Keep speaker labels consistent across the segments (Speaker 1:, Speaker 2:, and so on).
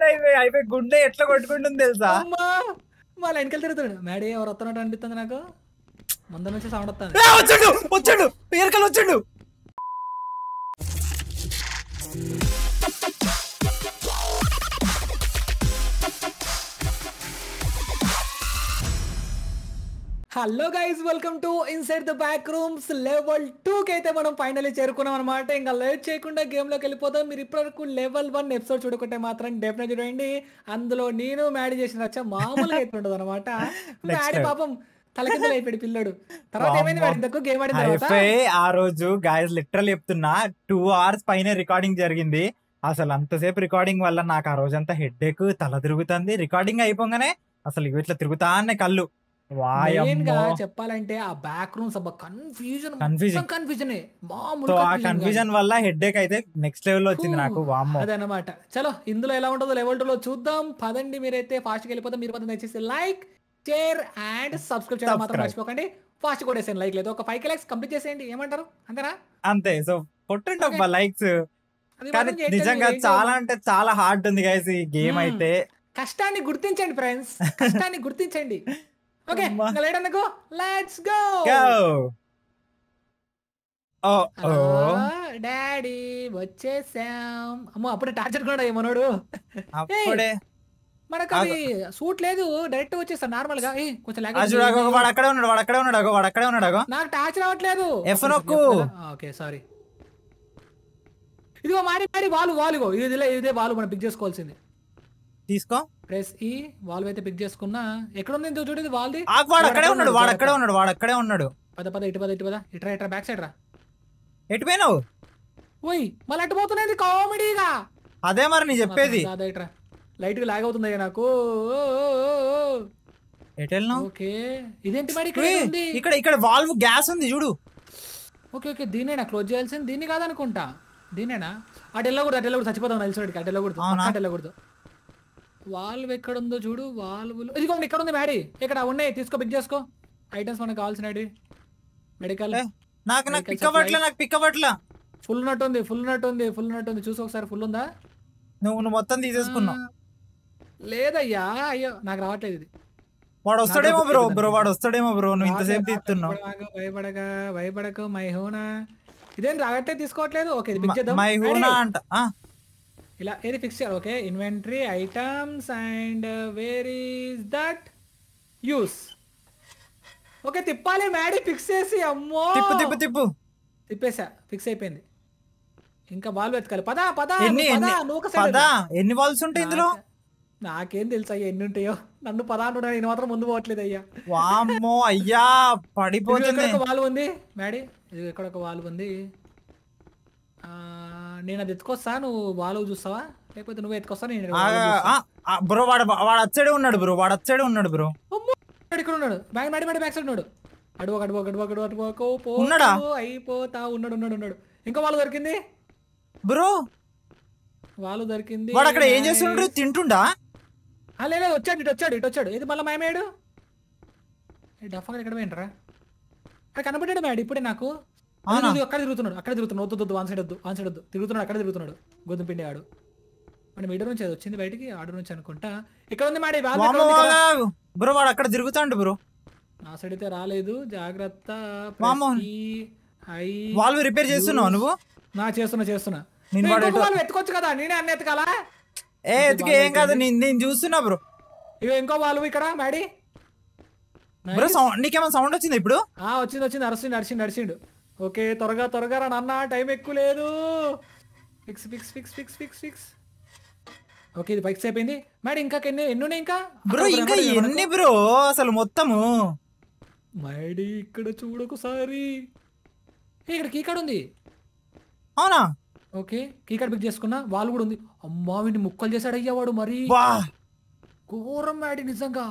Speaker 1: అయిపోయి అయిపోయి గుండె ఎట్లా కొట్టుకుంటుంది తెలుసా
Speaker 2: అమ్మా వాళ్ళ వెనకాల తిరుగుతాడు మేడీ ఎవరు వస్తున్నట్టు అనిపిస్తుంది నాకు ముందు నుంచి సౌండ్ వస్తుంది
Speaker 1: ఏ, వచ్చాడు వచ్చాడు ఎరకలు వచ్చాడు
Speaker 2: hello guys welcome to inside the back rooms level two కి అయితే మనం ఫైనల్లీ చేరుకున్నాం అనమాట ఇంకా లేట్ చేయకుండా గేమ్ లోకి వెళ్ళిపోతాం మీరు ఇప్పటివరకు లెవెల్ వన్ ఎపిసోడ్ చూడకుంటే మాత్రం డెఫినెట్ చూడండి అందులో నేను మ్యాడీ చేసిన రచ్చ మామూలుగా అయితే ఉండదు అనమాట మ్యాడీ
Speaker 1: time.
Speaker 2: పాపం తలకిందలు అయిపోయాడు పిల్లడు తర్వాత ఏమైంది మ్యాడీ ఇంతకు గేమ్ ఆడిన తర్వాత
Speaker 1: అయిపోయి ఆ రోజు గాయస్ లిటరల్ చెప్తున్నా టూ అవర్స్ పైన రికార్డింగ్ జరిగింది అసలు అంతసేపు రికార్డింగ్ వల్ల నాకు ఆ రోజంతా హెడ్ ఎక్ తల తిరుగుతుంది రికార్డింగ్ అయిపోగానే అసలు ఇవి ఇట్లా తిరుగుతానే కళ్ళు
Speaker 2: మెయిన్ గా
Speaker 1: వాయమ్మో
Speaker 2: చెప్పాలంటే ఆ బ్యాక్ రూమ్స్ అబ్బా కన్ఫ్యూజన్
Speaker 1: Confusion.
Speaker 2: కన్ఫ్యూజన్ మామూలు
Speaker 1: సో ఆ
Speaker 2: confusion కాదు.
Speaker 1: కన్ఫ్యూజన్ వల్ల హెడ్ ఎక్ అయితే నెక్స్ట్ లెవెల్ లో వచ్చింది నాకు వామ్మో
Speaker 2: అదనమాట చలో ఇందులో ఎలా ఉంటుందో లెవెల్ టూ లో చూద్దాం పదండి మీరైతే ఫాస్ట్ గా వెళ్ళిపోతాం మీరు పదండి దయచేసి లైక్ షేర్ అండ్ సబ్స్క్రైబ్ చేయడం మాత్రం
Speaker 1: Subscribe.
Speaker 2: మర్చిపోకండి ఫాస్ట్ కూడా వేసేయండి లైక్ లేదు ఒక ఫైవ్ లైక్స్ కంప్లీట్ చేసేయండి ఏమంటారు అంతేనా
Speaker 1: అంతే సో కొట్టండి
Speaker 2: Okay.
Speaker 1: అబ్బా లైక్స్
Speaker 2: అది
Speaker 1: కానీ
Speaker 2: మాత్రం చేయండి,
Speaker 1: నిజంగా
Speaker 2: ఏంటో.
Speaker 1: చాలా అంటే చాలా హార్డ్ ఉంది గైస్ ఈ గేమ్
Speaker 2: Hmm.
Speaker 1: అయితే
Speaker 2: కష్టాన్ని గుర్తించండి ఫ్రెండ్స్ కష్టాన్ని గుర్తించండి ఓకే
Speaker 1: అమ్మా.
Speaker 2: ఇంకా లేట్ అనుకో లెట్స్ గో
Speaker 1: గో ఓ ఓ
Speaker 2: డాడీ వచ్చేసాం అమ్మో అప్పుడే టార్చర్ కూడా మనోడు
Speaker 1: అప్పుడే
Speaker 2: మనకు అది సూట్ లేదు డైరెక్ట్ వచ్చేస్తాను నార్మల్ గా ఏ కొంచెం lag
Speaker 1: ఆ చూడు అగో,
Speaker 2: అవుతుంది.
Speaker 1: వాడు అక్కడే ఉన్నాడు వాడు అక్కడే ఉన్నాడు అగో వాడు అక్కడే ఉన్నాడు అగో
Speaker 2: నాకు టార్చ్ రావట్లేదు
Speaker 1: F నొక్కు.
Speaker 2: ఓకే సారీ ఇదిగో మారి మారి వాలు వాలుగో ఇది ఇదే వాలు మనం పిక్ చేసుకోవాల్సింది
Speaker 1: తీసుకో
Speaker 2: ప్రెస్ ఈ వాల్వ్ అయితే పిక్ చేసుకున్నా ఎక్కడ ఉంది ఇంతో చూడు ఇది వాల్ది
Speaker 1: ఆ వాడు అక్కడే ఉన్నాడు వాడు అక్కడే ఉన్నాడు వాడు అక్కడే ఉన్నాడు
Speaker 2: పద పద ఇటు పద ఇటు పద ఇట్రా ఇట్రా బ్యాక్ సైడ్ రా
Speaker 1: ఎటు పోయినావు
Speaker 2: ఓయ్ మళ్ళీ అటు పోతున్నది కామెడీగా
Speaker 1: అదే మరి నీ చెప్పేది
Speaker 2: దాదా ఇట్రా లైట్ గా లాగ్ అవుతుంది నాకు
Speaker 1: ఎటు వెళ్ళినావు
Speaker 2: ఓకే ఇదేంటి మరి ఇక్కడ
Speaker 1: ఏయ్,
Speaker 2: ఉంది
Speaker 1: ఇక్కడ ఇక్కడ వాల్వ్ గ్యాస్ ఉంది చూడు
Speaker 2: ఓకే ఓకే దీనేనా క్లోజ్ చేయాల్సింది దీన్ని కాదనుకుంటా దీనేనా అటు వెళ్ళకూడదు అటు వెళ్ళకూడదు చచ్చిపోతాం నిలిచోడికి అటు వెళ్ళకూడదు
Speaker 1: అవునా?
Speaker 2: అటు వెళ్ళకూడదు వాల్వ్ ఎక్కడ ఉందో చూడు వాల్వ్లు ఇదిగోండి ఇక్కడ ఉంది మ్యాడీ ఇక్కడ ఉన్నాయి తీసుకో పిక్ చేసుకో ఐటమ్స్ మనకు కావాల్సినవి మెడికల్
Speaker 1: ఏ, నాకు నాకు
Speaker 2: Medical
Speaker 1: పిక్ అవ్వట్లే నాకు పిక్ అవ్వట్లే
Speaker 2: ఫుల్ నట్ ఉంది ఫుల్ నట్ ఉంది ఫుల్ నట్ ఉంది చూసి ఒకసారి ఫుల్ ఉందా
Speaker 1: నువ్వు నువ్వు మొత్తం తీసేసుకున్నావు
Speaker 2: ఆ, లేదయ్యా అయ్యో నాకు రావట్లేదు ఇది
Speaker 1: వాడు వస్తాడేమో బ్రో
Speaker 2: నాకు
Speaker 1: బ్రో వాడు వస్తాడేమో బ్రో నువ్వు ఇంతసేపు తీస్తున్నావు
Speaker 2: భయపడక, భయపడక భయపడక మై హోనా ఇదేం రావట్లేదు తీసుకోవట్లేదు ఓకే ఇది పిక్ చేద్దాం
Speaker 1: మై
Speaker 2: Ready?
Speaker 1: హూనా అంట ఆ,
Speaker 2: ఇలా ఏది ఫిక్స్ చేయాలి okay inventory items and where is that use okay తిప్పాలి మ్యాడీ ఫిక్స్ చేసి అమ్మో
Speaker 1: తిప్పు తిప్పు తిప్పు
Speaker 2: తిప్పేసా ఫిక్స్ అయిపోయింది ఇంకా బాల్ వెతకాలి పదా పదా
Speaker 1: ఎన్ని
Speaker 2: నువ్వు పదా,
Speaker 1: ఎన్ని
Speaker 2: నువ్వు ఒక side
Speaker 1: పదా ఎన్ని వాల్స్ ఉంటాయి ఇందులో
Speaker 2: నాక- నాకేం తెలుసు అయ్యా ఎన్ని ఉంటాయో నన్ను పదా అంటున్నా నేను మాత్రం ముందు పోవట్లేదు అయ్యా
Speaker 1: వామ్మో అయ్యా
Speaker 2: ఇదిగో
Speaker 1: పడిపోతుంది
Speaker 2: ఇక్కడ ఒక వాల్వ్ ఉంది మ్యాడీ ఇది ఇక్కడ ఒక వాల్వ్ ఉంది ఆ, నేను అది ఎత్తుకొస్తా నువ్వు వాల్వ్ చూస్తావా లేకపోతే నువ్వు ఎత్తుకొస్తా నేను
Speaker 1: ఆ,
Speaker 2: valve చూస్తా.
Speaker 1: ఆ, ఆ, బ్రో వాడు వాడు అచ్చడే ఉన్నాడు బ్రో వాడు అచ్చడే ఉన్నాడు బ్రో
Speaker 2: అమ్మో, వాడు ఇక్కడ ఉన్నాడు bag Maddy Maddy back side ఉన్నాడు అడుగు అడుగు అడుగు అడుగు అడుగు అడుగు పో
Speaker 1: ఉన్నాడా?
Speaker 2: అయిపోతా ఉన్నాడు ఉన్నాడు ఉన్నాడు ఇంకో వాళ్ళు దొరికింది
Speaker 1: బ్రో
Speaker 2: వాళ్ళు దొరికింది
Speaker 1: వాడు అక్కడ ఏం చేస్తుండ్రు తింటుండా
Speaker 2: ఆ, లే, లే, వచ్చాడు ఇటు వచ్చాడు ఇటు వచ్చాడు ఇది మళ్ళీ మాయమేడు డఫా ఎక్కడ పోయిండ్రా అక్కడ కనబడ్డాడు మ్యాడ్ ఇప్పుడే నాకు
Speaker 1: అవునా?
Speaker 2: ఇదిగో అక్కడ తిరుగుతున్నాడు అక్కడ తిరుగుతున్నాడు వద్దు వద్దు వన్ సైడ్ వద్దు వన్ సైడ్ వద్దు తిరుగుతున్నాడు అక్కడ తిరుగుతున్నాడు గోధుమ పిండి ఆడు మనం ఇడ నుంచి అది వచ్చింది బయటికి ఆడు నుంచి అనుకుంటా ఇక్కడ ఉంది మ్యాడీ వాళ్ళు
Speaker 1: వామ్మో, వాడు- బ్రో వాడు అక్కడ తిరుగుతాండు బ్రో
Speaker 2: నా సైడ్ అయితే రాలేదు జాగ్రత్త
Speaker 1: వామ్మో.
Speaker 2: press E, I,
Speaker 1: valve repair చేస్తున్నావు నువ్వు
Speaker 2: నా చేస్తున్నా చేస్తున్నా
Speaker 1: నేను
Speaker 2: నేను
Speaker 1: వాడు
Speaker 2: ఇంకొక
Speaker 1: ఎటు-
Speaker 2: వాళ్ళు ఎత్తుకోవచ్చు కదా నేనే అన్ని ఎత్తకాలా
Speaker 1: ఏ ఎతికి ఏం కాదు నేను నేను చూస్తున్నా బ్రో
Speaker 2: ఇవి ఇంకో వాళ్ళు ఇక్కడ మ్యాడీ
Speaker 1: బ్రో సౌండ్ నీకేమైనా సౌండ్ వచ్చింది ఇప్పుడు
Speaker 2: ఆ వచ్చింది వచ్చింది అరసిండు అరిసిండు అరిసిండు ఓకే త్వరగా త్వరగా రా నాన్న టైం ఎక్కువ లేదు fix fix fix fix fix fix okay ఇది ఫిక్స్ అయిపోయింది మేడం ఇంకా ఎన్ని ఎన్ని ఉన్నాయి ఇంకా
Speaker 1: బ్రో
Speaker 2: అక్కడ
Speaker 1: ఇంకా
Speaker 2: కనపడలేదు
Speaker 1: ఎన్ని బ్రో అసలు మొత్తము
Speaker 2: మనకు. మైడీ ఇక్కడ చూడకు సారి ఏ, ఇక్కడ కీకాడ్ ఉంది
Speaker 1: అవునా
Speaker 2: ఓకే కీకాడ్ పిక్ చేసుకున్నా వాళ్ళు కూడా ఉంది అమ్మా వీడిని ముక్కలు చేశాడు అయ్యా వాడు మరి
Speaker 1: వా
Speaker 2: ఘోరం మ్యాడీ నిజంగా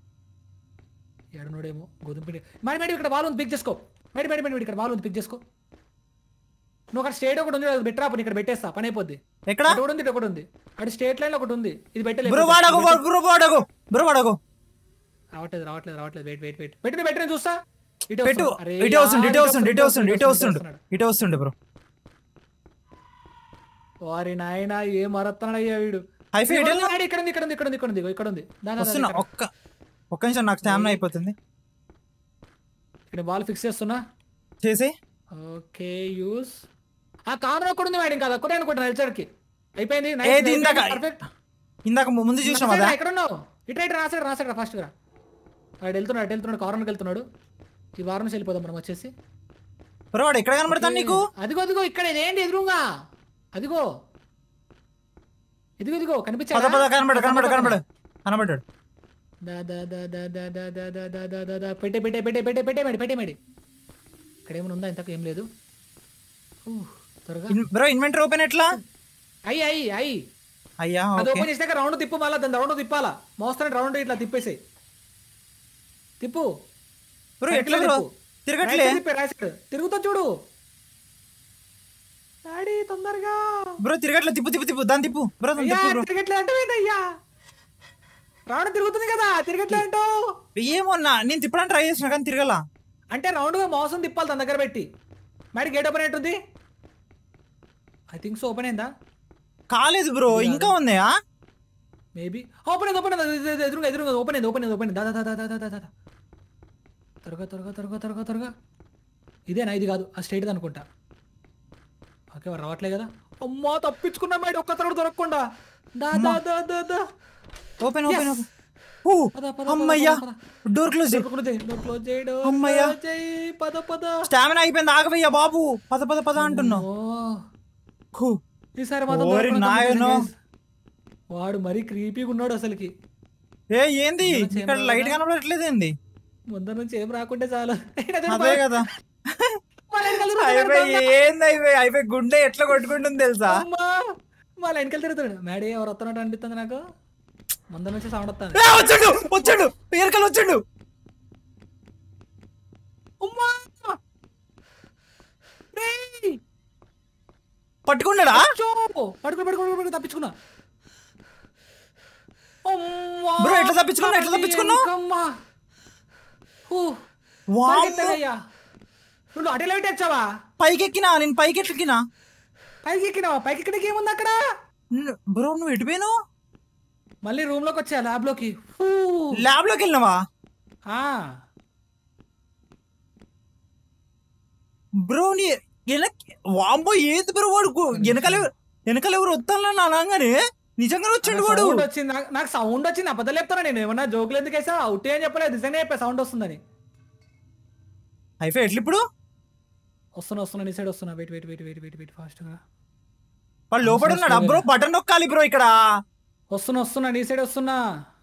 Speaker 2: ఎడనోడేమో గోధుమ పిండి మరి మేడం ఇక్కడ వాళ్ళు ఉంది పిక్ చేసుకో మేడం మేడం మేడం ఇక్కడ వాళ్ళు ఉంది పిక్ చేసుకో నువ్వు అక్కడ స్టేట్ ఒకటి ఉంది అది బెటర్ ఇక్కడ పెట్టేస్తా పని అయిపోద్ది
Speaker 1: ఎక్కడ
Speaker 2: అటు ఒకటి ఉంది ఇటు ఒకటి ఉంది అటు స్టేట్ లైన్ ఒకటి ఉంది ఇది పెట్టలేదు
Speaker 1: బ్రో వాడగో బ్రో వాడగో బ్రో వాడగో
Speaker 2: రావట్లేదు రావట్లేదు రావట్లేదు వెయిట్ వెయిట్ వెయిట్ పెట్టిన పెట్టిన చూస్తా ఇటు
Speaker 1: పెట్టు
Speaker 2: వస్తుంది. అరే
Speaker 1: ఇటే వస్తుండు ఇటే
Speaker 2: యార్,
Speaker 1: వస్తుండు ఇటే వస్తుండు ఇటే వస్తుండు
Speaker 2: వస్తున్నాడు.
Speaker 1: ఇటే వస్తుండు బ్రో
Speaker 2: వారి నాయన ఏ మరత్తనయ్యా వీడు
Speaker 1: హైఫై
Speaker 2: ఇక్కడ
Speaker 1: ఎటు
Speaker 2: ఉంది, డాడీ, ఇక్కడ ఉంది ఇక్కడ ఉంది ఇక్కడ ఉంది ఇక్కడ ఉంది ఇగో ఇక్కడ ఉంది దా, దా, దా,
Speaker 1: వస్తున్నా
Speaker 2: ఇక్కడ.
Speaker 1: ఒక్క ఒక్క నిమిషం నాకు స్టామినా అయిపోతుంది
Speaker 2: ఇక్కడ బాల్ ఫిక్స్ చేస్తున్నా
Speaker 1: చేసి
Speaker 2: ఓకే యూస్ ఆ కార్నర్ ఒక్కడ ఉంది మేడం కదా ఒక్కటే అనుకుంటా హెల్చర్కి అయిపోయింది
Speaker 1: ఏది ఇందాక?
Speaker 2: పర్ఫెక్ట్
Speaker 1: ఇందాక ముందు చూసినాం కదా
Speaker 2: ఎక్కడ ఉన్నావు ఇటు రైట్ రాసాడు రాసాడు ఫాస్ట్ గా వాడు వెళ్తున్నాడు అటు వెళ్తున్నాడు కార్నర్కి వెళ్తున్నాడు ఈ వారం నుంచి వెళ్ళిపోదాం మనం వచ్చేసి
Speaker 1: బ్రో వాడు ఎక్కడ కనబడతాను నీకు
Speaker 2: అదిగో అదిగో ఇక్కడ ఇదేంటి ఎదురుగా అదిగో ఇదిగో ఇదిగో
Speaker 1: పద
Speaker 2: కనిపించాడా
Speaker 1: పద కనబడు కనబడు కనబడు కనబడ్డాడు
Speaker 2: దా దా దా దా దా దా దా దా దా దా దా దా పెట్టే పెట్టే పెట్టే పెట్టే పెట్టే మేడి పెట్టే మేడి ఇక్కడ ఏమైనా ఉందా ఇంతకు ఏం లేదు ఊ, త్వరగా
Speaker 1: బ్రో ఇన్వెంటరీ ఓపెన్ ఎట్లా
Speaker 2: అయ్యి అయ్యి అయ్యి
Speaker 1: అయ్యా
Speaker 2: అది
Speaker 1: ఓకే
Speaker 2: ఓపెన్ చేసినాక రౌండ్ తిప్పు మళ్ళీ దాని రౌండ్ తిప్పాలా మోస్తాను రౌండ్ ఇట్లా తిప్పేసి తిప్పు
Speaker 1: బ్రో
Speaker 2: Right
Speaker 1: ఎట్లా
Speaker 2: side
Speaker 1: బ్రో
Speaker 2: తిప్పు.
Speaker 1: తిరగట్లే
Speaker 2: Right side తిప్పే, right side. తిరుగుతా చూడు డాడీ తొందరగా
Speaker 1: బ్రో తిరగట్లే తిప్పు తిప్పు తిప్పు దాన్ని తిప్పు బ్రో దాన్ని
Speaker 2: అయ్యా
Speaker 1: తిప్పు బ్రో
Speaker 2: తిరగట్లే అంటే అయ్యా రౌండ్ తిరుగుతుంది కదా తిరగట్లే అంటావు
Speaker 1: ఏమో నా నేను తిప్పడానికి ట్రై చేసిన కానీ తిరగల
Speaker 2: అంటే రౌండ్ గా మోసం తిప్పాలి తన దగ్గర పెట్టి మరి గేట్ ఓపెన్ అయ్యింది ఐ థింక్ సో ఓపెన్ అయిందా
Speaker 1: కాలేదు బ్రో ఇంకా ఉందా
Speaker 2: మేబీ ఓపెన్ అయింది ఓపెన్ అయింది ఎదురుగా ఎదురుగా ఓపెన్ అయింది ఓపెన్ అయింది ఓపెన్ అయింది దా దా దా దా దా దా దా త్వరగా త్వరగా త్వరగా త్వరగా త్వరగా ఇదేనా ఇది కాదు ఆ స్ట్రైట్ అనుకుంటా ఓకే వాడు రావట్లే కదా అమ్మా తప్పించుకున్నా మేడం ఒక్క తరగతి దొరకకుండా దా దా దా దా దా
Speaker 1: ఓపెన్ ఓపెన్
Speaker 2: Yes.
Speaker 1: ఓపెన్ ఓ
Speaker 2: పద, పద, పద,
Speaker 1: అమ్మయ్యా
Speaker 2: పద,
Speaker 1: డోర్ క్లోజ్
Speaker 2: దొరకకూడదు డోర్ క్లోజ్ చేయడం
Speaker 1: అమ్మయ్యా.
Speaker 2: close చేయి, పద పద
Speaker 1: స్టామినా అయిపోయింది ఆగవయ్యా బాబు పద పద పద అంటున్నావు
Speaker 2: ఓ
Speaker 1: హూ.
Speaker 2: ఈసారి మాత్రం
Speaker 1: ఓరి
Speaker 2: దొరకకుండా
Speaker 1: నాయనో.
Speaker 2: guys. వాడు మరీ క్రీపీగా ఉన్నాడు అసలుకి
Speaker 1: ఏ ఏంది
Speaker 2: ముందు నుంచి ఏం
Speaker 1: ఇక్కడ లైట్
Speaker 2: రాదా?
Speaker 1: కనబడట్లేదు ఏంది
Speaker 2: ముందర నుంచి ఏం రాకుంటే చాలు ఈయన చూడు
Speaker 1: అదే కదా
Speaker 2: మా వెనకాల
Speaker 1: అయిపోయి
Speaker 2: తిరుగుతున్నాడు.
Speaker 1: ఏంది అయిపోయి అయిపోయి గుండె ఎట్లా కొట్టుకుంటుంది తెలుసా
Speaker 2: అమ్మా మా వెనకాల తిరుగుతాడు మేడీ ఎవరు వస్తున్నట్టు అనిపిస్తుంది నాకు ముందర నుంచి సౌండ్ వస్తుంది
Speaker 1: ఏ, వచ్చాడు వచ్చాడు ఎరకలు వచ్చాడు
Speaker 2: అమ్మా రేయ్!
Speaker 1: పట్టుకున్నాడా
Speaker 2: అచ్చో! పడుకో పడుకో పడుకో, పడుకో తప్పించుకున్నా అమ్మా!
Speaker 1: బ్రో, ఎట్లా తప్పించుకున్నావు? ఎట్లా తప్పించుకున్నావు?
Speaker 2: ఎంకమ్మా! హూ!
Speaker 1: వామ్మో.
Speaker 2: పరిగెత్తగయ్యా. నువ్వు అటే లైట్ వచ్చావా
Speaker 1: పైకి ఎక్కినా నేను పైకి ఎక్కినా
Speaker 2: పైకి ఎక్కినావా పైకి ఎక్కడికి ఏముంది అక్కడ
Speaker 1: బ్రో నువ్వు ఎటుపోయినావు
Speaker 2: మళ్ళీ రూమ్ లోకి వచ్చా ల్యాబ్ లోకి హూ!
Speaker 1: ల్యాబ్ లోకి వెళ్ళినావా
Speaker 2: ఆ,
Speaker 1: బ్రో నీ వెనక్ వాంబో ఏది బ్రో వాడు గు- వెనకాల ఎవ- వెనకాల ఎవరు వస్తాను అనగానే నిజంగానే వచ్చిండు వాడు
Speaker 2: సౌండ్ వచ్చింది నాకు- నాకు సౌండ్ వచ్చింది అబద్ధాలు చెప్తాను నేను ఏమన్నా జోకులు ఎందుకు వేసా అవుట్ అని చెప్పలేదు నిజంగా చెప్పా సౌండ్ వస్తుందని
Speaker 1: అయిపోయి ఎట్లా ఇప్పుడు
Speaker 2: వస్తున్నా వస్తున్నా నీ సైడ్ వస్తున్నా wait wait wait wait wait wait fast గా
Speaker 1: వాడు లోపల ఉన్నాడు బ్రో బటన్ నొక్కాలి బ్రో ఇక్కడ
Speaker 2: వస్తున్నా వస్తున్నా నీ సైడ్ వస్తున్నా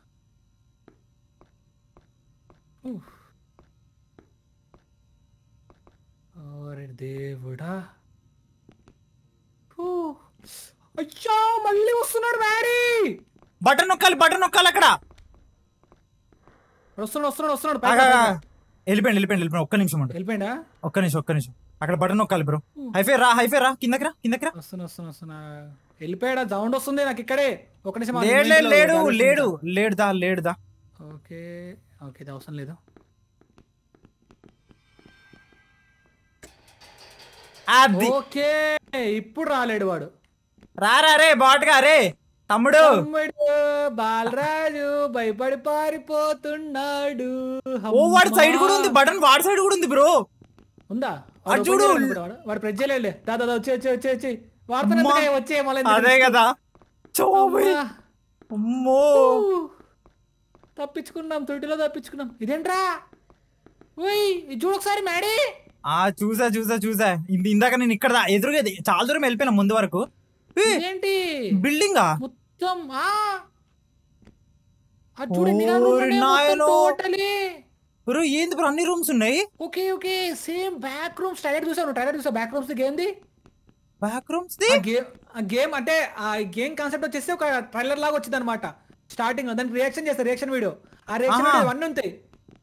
Speaker 2: ఉఫ్. ఓరే దేవుడా ఊ. అయ్యా మళ్ళీ వస్తున్నాడు మ్యారీ
Speaker 1: బటన్ నొక్కాలి బటన్ నొక్కాలి అక్కడ
Speaker 2: వస్తున్నాడు వస్తున్నాడు వస్తున్నాడు
Speaker 1: ఆగా,
Speaker 2: పైకి,
Speaker 1: ఆగా.
Speaker 2: పైకి.
Speaker 1: వెళ్ళిపోయింది వెళ్ళిపోయింది వెళ్ళిపోయింది ఒక్క నిమిషం ఉండు
Speaker 2: వెళ్ళిపోయిందా
Speaker 1: ఒక్క నిమిషం ఒక్క నిమిషం అక్కడ బటన్ నొక్కాలి బ్రో హైఫై రా హైఫై రా కిందకి రా కిందకి రా
Speaker 2: వస్తున్నా వస్తున్నా వస్తున్నా వెళ్ళిపోయాడా సౌండ్ వస్తుంది నాకు ఇక్కడే ఒక నిమిషం ఆగు,
Speaker 1: లేడు
Speaker 2: నేను
Speaker 1: లేడు
Speaker 2: ఇంట్లో
Speaker 1: లేడు
Speaker 2: గాలి
Speaker 1: లేడు లేడుదా లేడుదా
Speaker 2: వస్తుంటా. ఓకే ఓకే ఇది అవసరం లేదు
Speaker 1: అది
Speaker 2: ఓకే ఇప్పుడు రాలేడు వాడు
Speaker 1: రారా రే బాట్గా రే తమ్ముడు
Speaker 2: తమ్ముడు బాలరాజు భయపడి పారిపోతున్నాడు
Speaker 1: ఓ వాడి
Speaker 2: అమ్మా.
Speaker 1: సైడ్ కూడా ఉంది బటన్ వాడి సైడ్ కూడా ఉంది బ్రో
Speaker 2: ఉందా
Speaker 1: అటు
Speaker 2: వాడు
Speaker 1: చూడు.
Speaker 2: open చేయాలనుకుంటా వాడు. వాడు ప్రెస్ చేయలేదులే దా దా దా, వచ్చి వచ్చి వచ్చి వచ్చి వాడుతున్నా
Speaker 1: అమ్మా.
Speaker 2: వచ్చే మళ్ళీ ఎందుకు?
Speaker 1: అదే కదా చోబోయ్.
Speaker 2: అమ్మా.
Speaker 1: అమ్మో
Speaker 2: ఊ. తప్పించుకున్నాం తొట్టిలో తప్పించుకున్నాం ఇదేంట్రా ఓయ్ ఇది చూడు ఒకసారి మేడీ
Speaker 1: ఆ చూసా చూసా చూసా ఇంద- ఇందాక నేను ఇక్కడ దా- ఎదురుగా ఇది- చాలా దూరం వెళ్ళిపోయినా ముందు వరకు
Speaker 2: ఏంటి
Speaker 1: బిల్డింగా
Speaker 2: మొత్తం ఆ అది చూడండి
Speaker 1: ఓరి నాయనో.
Speaker 2: టోటలీ
Speaker 1: బ్రో ఏంది బ్రో అన్ని రూమ్స్ ఉన్నాయి
Speaker 2: okay okay same back rooms trailer చూసాను టైలర్ చూసా బ్యాక్ రూమ్స్ గేమ్ది
Speaker 1: బ్యాక్ రూమ్స్ ది
Speaker 2: ఆ గేమ్ ఆ గేమ్ అంటే ఆ గేమ్ కాన్సెప్ట్ వచ్చేసి ఒక ట్రైలర్ లాగా వచ్చింది అనమాట స్టార్టింగ్ దానికి రియాక్షన్ చేస్తారు రియాక్షన్ వీడియో ఆ రియాక్షన్
Speaker 1: ఆహా.
Speaker 2: వీడియో అన్నీ ఉంటాయి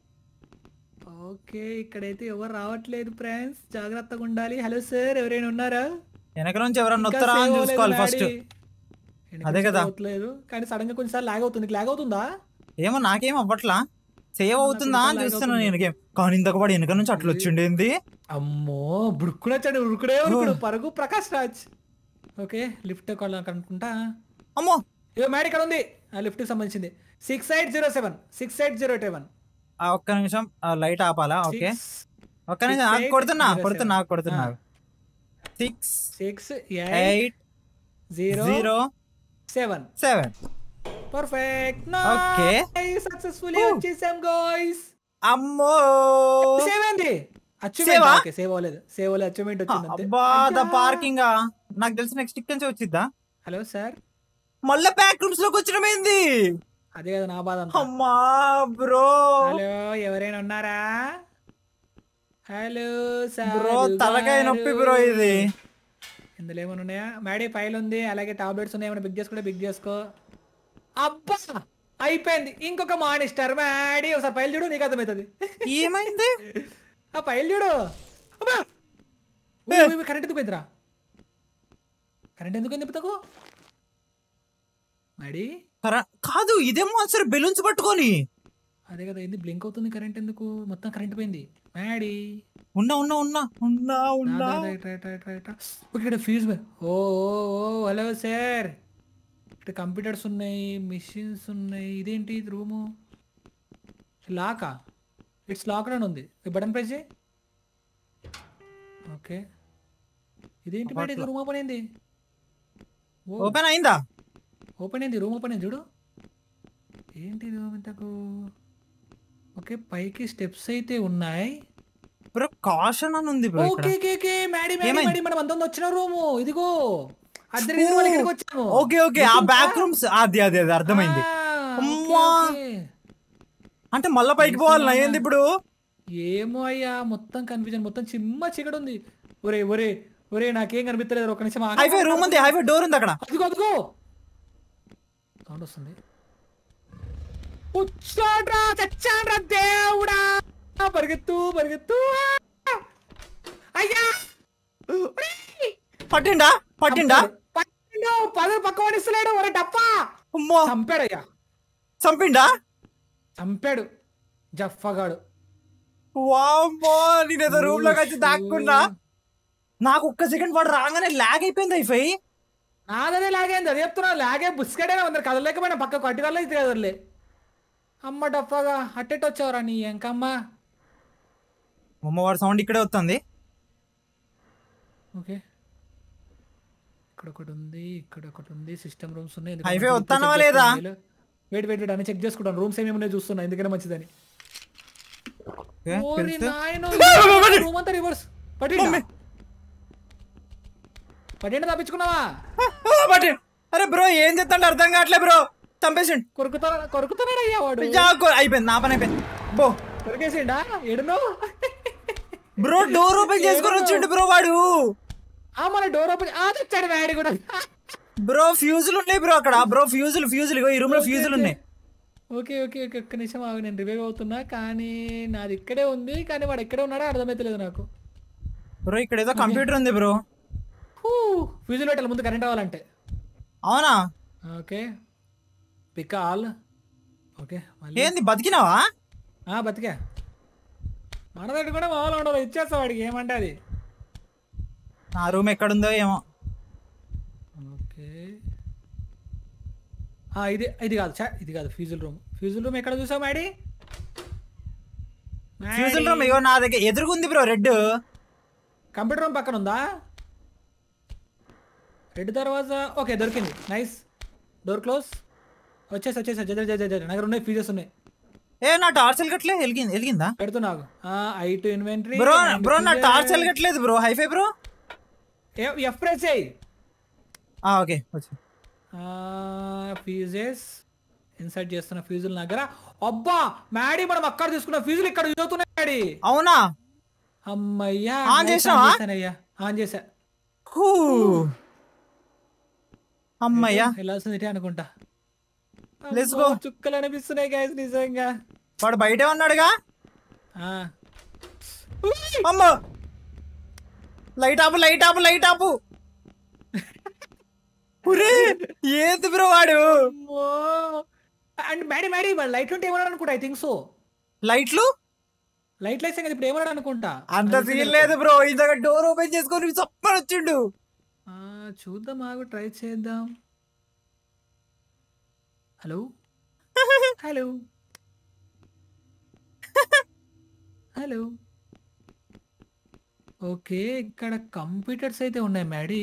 Speaker 2: ఓకే ఇక్కడైతే ఎవరు రావట్లేదు ఫ్రెండ్స్ జాగ్రత్తగా ఉండాలి హలో సార్ ఎవరైనా ఉన్నారా
Speaker 1: వెనక నుంచి ఎవరన్నా
Speaker 2: ఇంకా
Speaker 1: వస్తారా అని
Speaker 2: save
Speaker 1: చూసుకోవాలి
Speaker 2: అవ్వలేదు
Speaker 1: ఫస్ట్
Speaker 2: డాడీ. వెనక
Speaker 1: అదే
Speaker 2: నుంచి
Speaker 1: కదా.
Speaker 2: అవట్లేదు కానీ సడన్ గా కొంచెంసార్లు లాగ్ అవుతుంది లాగ్ అవుతుందా
Speaker 1: ఏమో నాకేం అవ్వట్లా సేవ్ అవుతుందా అని
Speaker 2: నాకు
Speaker 1: చూస్తున్నాను
Speaker 2: అవుతుంది.
Speaker 1: నేను గేమ్ కానీ ఇంతకు వాడు వెనక నుంచి అట్లా వచ్చిండేంది
Speaker 2: అమ్మో బుడుక్కునొచ్చాడు ఉరుకుడే ఉరుకుడు పరుగు ప్రకాష్ రాజ్ ఓకే లిఫ్ట్ అనుకుంటా
Speaker 1: అమ్మో
Speaker 2: ఇగో మ్యాడ్ ఇక్కడ ఉంది ఆ లిఫ్ట్ సంబంధించింది six eight zero seven six eight zero seven
Speaker 1: ఆ, ఒక్క నిమిషం లైట్ ఆపాలా ఓకే ఒక్క నిమిషం
Speaker 2: six,
Speaker 1: నాకు
Speaker 2: eight,
Speaker 1: కొడుతున్నా
Speaker 2: zero,
Speaker 1: కొడుతున్నా
Speaker 2: seven.
Speaker 1: కొడుతున్నా
Speaker 2: ఆ.
Speaker 1: Six
Speaker 2: six eight
Speaker 1: eight
Speaker 2: zero
Speaker 1: zero
Speaker 2: seven
Speaker 1: seven
Speaker 2: perfect
Speaker 1: Okay.
Speaker 2: Successfully
Speaker 1: Woo.
Speaker 2: వచ్చేసాం గాయ్స్
Speaker 1: అమ్మో
Speaker 2: సేవ్ అయింది
Speaker 1: Save ఆ?
Speaker 2: అచీవ్మెంట్ ఓకే సేవ్ అవ్వలేదు సేవ్ అవ్వలేదు అచీవ్మెంట్ వచ్చింది అంతే
Speaker 1: అబ్బా ద పార్కింగ్ నాకు తెలిసి నెక్స్ట్ ఇక్కడ నుంచి వచ్చిద్దా
Speaker 2: హలో సార్
Speaker 1: మళ్ళా బ్యాక్ రూమ్స్ లోకి వచ్చిన ఏంది
Speaker 2: అదే కదా నా బాధ అంతా
Speaker 1: అమ్మా బ్రో
Speaker 2: హలో ఎవరైనా ఉన్నారా హలో సార్
Speaker 1: బ్రో తలకాయ నొప్పి బ్రో ఇది
Speaker 2: ఇందులో ఏమైనా ఉన్నాయా మ్యాడీ ఫైల్ ఉంది అలాగే టాబ్లెట్స్ ఉన్నాయి ఏమైనా బిగ్ చేసుకుంటే బిగ్ చేసుకో అబ్బా అయిపోయింది ఇంకొక మానిస్టర్ మ్యాడీ ఒకసారి ఫైల్ చూడు నీకు అర్థమవుతుంది
Speaker 1: ఏమైంది
Speaker 2: ఆ ఫైల్ చూడు అబ్బా కరెంట్ ఎందుకు పోయిందిరా కరెంట్ ఎందుకు పోయింది ఇప్పుడు మ్యాడీ
Speaker 1: కర- కాదు ఇదే మాన్సర్ బెలూన్స్ పట్టుకొని
Speaker 2: అదే కదా ఏంది బ్లింక్ అవుతుంది కరెంట్ ఎందుకు మొత్తం కరెంట్ పోయింది మ్యాడీ
Speaker 1: ఉన్నా ఉన్నా ఉన్నా ఉన్నా ఉన్నా
Speaker 2: ఇక్కడ ఫీజ్ ఓ ఓ ఓ హలో సార్ ఇక్కడ కంప్యూటర్స్ ఉన్నాయి మిషన్స్ ఉన్నాయి ఇదేంటి ఇది రూము లాకా ఇట్స్ లాక్ అని ఉంది బటన్ ప్రెస్ చేయి ఓకే ఇదేంటి మేడం ఇది రూమ్ ఓపెన్ అయింది ఓ
Speaker 1: ఓపెన్ అయిందా
Speaker 2: ఓపెన్ అయింది రూమ్ ఓపెన్ అయింది చూడు ఏంటి ఇది ఇంతకు ఓకే పైకి స్టెప్స్ అయితే ఉన్నాయి
Speaker 1: బ్రో కాషన్ అని ఉంది బ్రో ఇక్కడ
Speaker 2: okay okay okay Maddy Maddy
Speaker 1: ఏమైంది?
Speaker 2: మ్యాడీ మనం అంతంది వచ్చిన రూము ఇదిగో అద్దరి రీజన్ వల్ల ఇక్కడికి వచ్చాము
Speaker 1: ఓకే ఓకే ఆ బ్యాక్ రూమ్స్ అది అది అది అర్థమైంది
Speaker 2: ఆ, ఓకే,
Speaker 1: అమ్మా.
Speaker 2: ఓకే.
Speaker 1: అంటే మళ్ళా పైకి పోవాలన్నా ఏంది ఇప్పుడు
Speaker 2: ఏమో అయ్యా మొత్తం కన్ఫ్యూజన్ మొత్తం చిమ్మ చీకటి ఉంది ఒరే ఒరే ఒరే నాకేం కనిపించలేదు ఒక నిమిషం ఆగు.
Speaker 1: హైవే రూమ్ ఉంది హైవే డోర్ ఉంది అక్కడ
Speaker 2: అదిగో అదిగో సౌండ్ వస్తుంది వచ్చాడ్రా చచ్చాడ్రా దేవుడా పరిగెత్తు పరిగెత్తు అయ్యా ఒరేయ్!
Speaker 1: పట్టిండా పట్టిండా
Speaker 2: పట్టిండు పదరు పక్క పడిస్తలేడు ఒరే డప్పా
Speaker 1: అమ్మో
Speaker 2: చంపాడయ్యా
Speaker 1: చంపిండా
Speaker 2: చంపాడు జఫగాడు
Speaker 1: వామ్మో నేనేదో రూమ్ లోకి వచ్చి దాక్కున్నా నాకు ఒక్క సెకండ్ వాడు రాగానే లాగ్ అయిపోయింది ఐఫై
Speaker 2: నాదనే లాగైంది అది చెప్తున్నా లాగే బుస్కడేనే ఉంది కదలేకపోయినా పక్క కట్టికల్లో ఇది కదలే అమ్మ డఫాగా అట్టెట్ వచ్చావురా నీ ఎంకమ్మ
Speaker 1: అమ్మ వాడు సౌండ్ ఇక్కడే వస్తుంది
Speaker 2: ఓకే ఇక్కడ ఒకటి ఉంది ఇక్కడ ఒకటి ఉంది సిస్టమ్ రూమ్స్ ఉన్నాయి
Speaker 1: Highway వస్తానవా లేదా?
Speaker 2: వెయిట్ వెయిట్ వెయిట్ అని చెక్ చేసుకుంటాను రూమ్స్ ఏమేమి ఉన్నాయో చూస్తున్నా ఎందుకనే మంచిదని
Speaker 1: ఓకే,
Speaker 2: ఓరి
Speaker 1: తెలుసు.
Speaker 2: నాయనో,
Speaker 1: మమ్మీ.
Speaker 2: రూమ్ అంతా రివర్స్ పట్టిండా
Speaker 1: మమ్మీ.
Speaker 2: పట్టిండా తప్పించుకున్నావా
Speaker 1: ఆ, పట్టి అరే బ్రో ఏం చేస్తాడు అర్థం కావట్లే బ్రో చంపేసిండు
Speaker 2: కొరుకుతా కొరుకుతున్నాడు అయ్యా వాడు
Speaker 1: జాగ్రత్త. అయిపోయింది నా పని అయిపోయింది బో
Speaker 2: కొరికేసిండా ఎడునో
Speaker 1: బ్రో డోర్ ఓపెన్ చేసుకొని వచ్చిండు బ్రో వాడు
Speaker 2: ఆ మన డోర్ ఓపెన్ ఆ తెచ్చాడు వాడి కూడా
Speaker 1: బ్రో ఫ్యూజులు ఉన్నాయి బ్రో అక్కడ బ్రో ఫ్యూజులు ఫ్యూజులు ఇగో ఈ రూమ్ లో ఫ్యూజులు ఉన్నాయి
Speaker 2: ఓకే ఓకే ఓకే ఒక్క నిమిషం ఆగు నేను రివైవ్ అవుతున్నా కానీ నాది ఇక్కడే ఉంది కానీ వాడు ఎక్కడే ఉన్నాడో అర్థమైతలేదు నాకు
Speaker 1: బ్రో ఇక్కడ ఏదో కంప్యూటర్ ఉంది బ్రో
Speaker 2: ఫ్యూజులు పెట్టాలి ముందు కరెంట్ రావాలంటే
Speaker 1: అవునా
Speaker 2: ఓకే పిక్ ఆల్ ఓకే మళ్ళీ
Speaker 1: ఏంది బతికినావా
Speaker 2: ఆ, బతికా మన దగ్గర కూడా మామూలు ఉండదు ఇచ్చేస్తా వాడికి ఏమంటే అది
Speaker 1: నా రూమ్ ఎక్కడుందో ఏమో
Speaker 2: ఓకే ఆ, ఇది ఇది కాదు చా ఇది కాదు ఫ్యూజుల్ రూమ్ ఫ్యూజుల్ రూమ్ ఎక్కడ చూసావు మ్యాడీ
Speaker 1: ఫ్యూజుల్ రూమ్ ఇగో నా దగ్గర ఎదురుగుంది బ్రో రెడ్
Speaker 2: కంప్యూటర్ రూమ్ పక్కన ఉందా రెడ్ దర్వాజా ఓకే దొరికింది నైస్ డోర్ క్లోజ్ వచ్చేసి వచ్చేసి జర జర జర దగ్గర ఉన్నాయి ఫీజెస్ ఉన్నాయి
Speaker 1: ఏ నా టార్చ్ వెలగట్లే వెలిగింది వెలిగిందా
Speaker 2: పెడుతున్నాగు I to inventory
Speaker 1: bro bro నా టార్చ్ వెలగట్లేదు bro HiFi bro
Speaker 2: F press చేయి
Speaker 1: ఆ ఓకే వచ్చి
Speaker 2: ఫీజెస్ ఇన్సర్ట్ చేస్తున్న ఫీజుల దగ్గర అబ్బా మ్యాడీ మనం అక్కడ తీసుకున్న ఫీజులు ఇక్కడ చదువుతున్నాయి మ్యాడీ
Speaker 1: అవునా
Speaker 2: అమ్మయ్యా
Speaker 1: ఆన్
Speaker 2: nice,
Speaker 1: చేసావా?
Speaker 2: చేశానయ్యా ఆన్ చేసా
Speaker 1: హూ. అమ్మయ్యా
Speaker 2: వెళ్ళాల్సింది ఇటే అనుకుంటా
Speaker 1: Let's
Speaker 2: అమ్మో,
Speaker 1: go.
Speaker 2: చుక్కలు అనిపిస్తున్నాయి గాయస్ నిజంగా
Speaker 1: వాడు బయటే ఉన్నాడుగా
Speaker 2: ఆ.
Speaker 1: అమ్మ లైట్ ఆపు లైట్ ఆపు లైట్ ఆపు ఒరే ఏంది బ్రో వాడు
Speaker 2: అమ్మో. అండ్ మ్యాడీ మ్యాడీ వాడు లైట్ ఉంటే ఏమన్నాడు అనుకుంటా ఐ థింక్ సో
Speaker 1: లైట్లు
Speaker 2: లైట్ లైట్స్ కదా ఇప్పుడు ఏమన్నాడు అనుకుంటా
Speaker 1: అంత సీన్ లేదు బ్రో ఇందాక డోర్ ఓపెన్ చేసుకొని చప్పని వచ్చిండు
Speaker 2: ఆ, చూద్దాం ఆగు ట్రై చేద్దాం హలో హలో హలో ఓకే ఇక్కడ కంప్యూటర్స్ అయితే ఉన్నాయి మ్యాడీ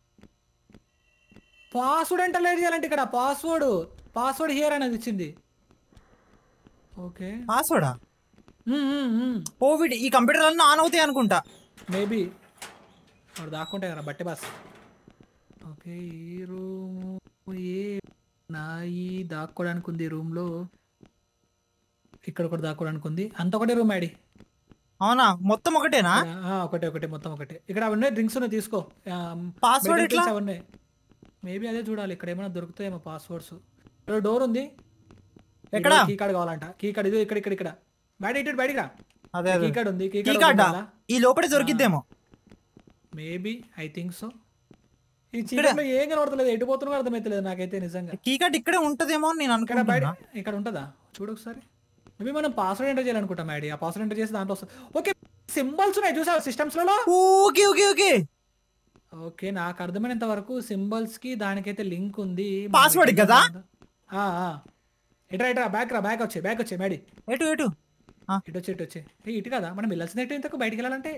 Speaker 2: పాస్వర్డ్ అంటే లేదు చేయాలంటే ఇక్కడ పాస్వర్డ్ పాస్వర్డ్ హియర్ అనేది ఇచ్చింది ఓకే
Speaker 1: పాస్వర్డా కోవిడ్ ఈ కంప్యూటర్ అన్నీ ఆన్ అవుతాయి అనుకుంటా
Speaker 2: మేబీ వాడు దాక్కుంటే కదా బట్టే బాస్ ఓకే ఈ రూమ్ ఏ నా ఈ దాక్కోడానికి ఉంది రూమ్లో ఇక్కడ ఒకటి దాక్కోడానికి ఉంది అంత ఒకటే రూమ్ యాడి
Speaker 1: అవునా మొత్తం ఒకటేనా
Speaker 2: ఆ, ఒకటే ఒకటే మొత్తం ఒకటే ఇక్కడ అవన్నీ డ్రింక్స్ ఉన్నాయి తీసుకో
Speaker 1: Password ఎట్లా?
Speaker 2: అవన్నీ మేబీ అదే చూడాలి ఇక్కడ ఏమైనా దొరుకుతాయేమో పాస్వర్డ్స్ ఇక్కడ డోర్ ఉంది
Speaker 1: ఎక్కడ?
Speaker 2: కీ కార్డ్ కావాలంట కీ కార్డ్ ఇది ఇక్కడ ఇక్కడ ఇక్కడ బయట ఇటు బయటికి రా
Speaker 1: అదే
Speaker 2: కీ
Speaker 1: అదే
Speaker 2: కార్డ్ ఉంది కీ
Speaker 1: కీ
Speaker 2: కార్డ్
Speaker 1: కార్డా
Speaker 2: ఉండాలా?
Speaker 1: ఈ లోపలే దొరికిద్దేమో
Speaker 2: మేబీ ఐ థింక్ సో ఈ చీకట్లో ఏం కనబడతలేదు ఎటు పోతున్నా అర్థమైతలేదు నాకైతే నిజంగా
Speaker 1: కీ కార్డ్ ఇక్కడే ఉంటదేమో అని నేను
Speaker 2: ఇక్కడ బయట
Speaker 1: అనుకుంటున్నా
Speaker 2: ఇక్కడ ఉంటుందా చూడు ఒకసారి మేబీ మనం పాస్వర్డ్ ఎంటర్ చేయాలనుకుంటాం మ్యాడీ ఆ పాస్వర్డ్ ఎంటర్ చేసి దాంట్లో వస్తుంది ఓకే సింబల్స్ ఉన్నాయి చూసా సిస్టమ్స్లలో
Speaker 1: ఓకే ఓకే ఓకే
Speaker 2: ఓకే నాకు అర్థమైనంత వరకు సింబల్స్ కి దానికైతే లింక్ ఉంది
Speaker 1: Password కదా?
Speaker 2: ఆ, ఆ. ఇట్రా ఇట్రా బ్యాక్ రా బ్యాక్ వచ్చే బ్యాక్ వచ్చే మ్యాడీ
Speaker 1: ఎటు ఎటు ఆ,
Speaker 2: ఇటు వచ్చి ఇటు వచ్చే ఏ ఇటు కదా మనం వెళ్ళాల్సిన ఎటు ఇంతకు బయటికి వెళ్ళాలంటే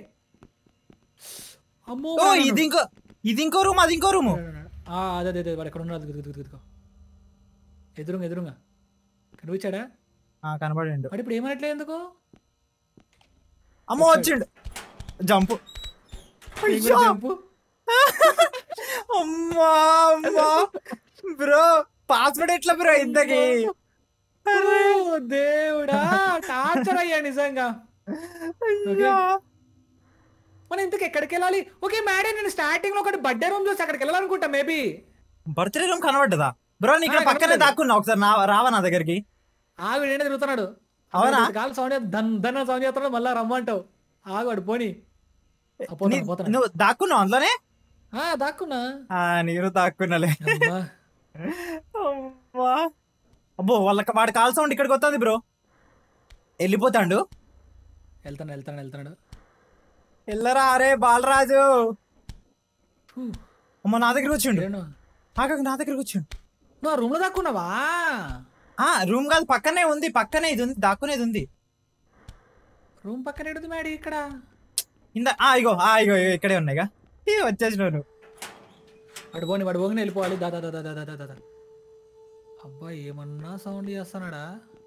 Speaker 2: అమ్మో
Speaker 1: ఓ ఇది ఇంకో ఇది ఇంకో రూమ్ అది ఇంకో రూమ్
Speaker 2: ఆ, అదే అదే అదే వాడు ఎక్కడ ఉన్నాడు అదిగో, అదిగో, అదిగో. ఎదురుగా ఎదురుగా కనిపించాడా
Speaker 1: కనబడిండు
Speaker 2: వాడు ఇప్పుడు ఏమనట్లే ఎందుకు
Speaker 1: అమ్మో వచ్చిండు జంప్ అయ్యో
Speaker 2: జంపు
Speaker 1: అమ్మా అమ్మా బ్రో పాస్వర్డ్ ఎట్లా బ్రో ఇంతకి
Speaker 2: ఓ, దేవుడా టార్చర్ అయ్యా నిజంగా
Speaker 1: అయ్యో.
Speaker 2: మనం ఇంతకు ఎక్కడికి వెళ్ళాలి ఓకే మేడం నేను స్టార్టింగ్ లో ఒకటి బర్త్డే రూమ్ చూసి అక్కడికి వెళ్ళాలనుకుంటా మేబీ
Speaker 1: బర్త్డే రూమ్ కనబడ్డదా బ్రో నీ ఇక్కడ
Speaker 2: ఆ,
Speaker 1: పక్కనే
Speaker 2: కనబడ్డది.
Speaker 1: దాక్కున్నా ఒకసారి నా రావా నా దగ్గరికి
Speaker 2: ఆగు నేనే తిరుగుతున్నాడు
Speaker 1: అవునా?
Speaker 2: కాలు సౌండ్ ధన్ ధన్ సౌండ్ చేస్తున్నాడు మళ్ళా రమ్మంటావు ఆగాడు పోని ఆ, పోతాను,
Speaker 1: నీ-
Speaker 2: పోతాను.
Speaker 1: నువ్వు దాక్కున్నావు అందులోనే
Speaker 2: ఆ దాక్కున్నా
Speaker 1: ఆ నేను దాక్కున్నాలే
Speaker 2: అబ్బా.
Speaker 1: అమ్మా. అబ్బో వాళ్ళకి వాడి కాల్ సౌండ్ ఇక్కడికి వస్తుంది బ్రో వెళ్ళిపోతాడు
Speaker 2: వెళ్తాను వెళ్తాను వెళ్తున్నాడు
Speaker 1: వెళ్ళరా అరే బాలరాజు
Speaker 2: ఫూ,
Speaker 1: అమ్మ నా దగ్గరికి వచ్చిండు
Speaker 2: ఏను?
Speaker 1: ఆగకు నా దగ్గరికి వచ్చిండు
Speaker 2: నువ్వు ఆ రూమ్ లో దాక్కున్నావా
Speaker 1: ఆ రూమ్ కాదు పక్కనే ఉంది పక్కనే ఇది ఉంది దాక్కునేది ఉంది
Speaker 2: రూమ్ పక్కన ఎడుది మేడి ఇక్కడ
Speaker 1: ఇందా ఆ ఇగో ఆ ఇగో ఇగో ఇక్కడే ఉన్నాయిగా ఈ వచ్చేసినావు నువ్వు
Speaker 2: వాడు పోని వాడు పోగానే వెళ్ళిపోవాలి దా దా దా దా దా దా దా దా అబ్బా ఏమన్నా సౌండ్ చేస్తున్నాడా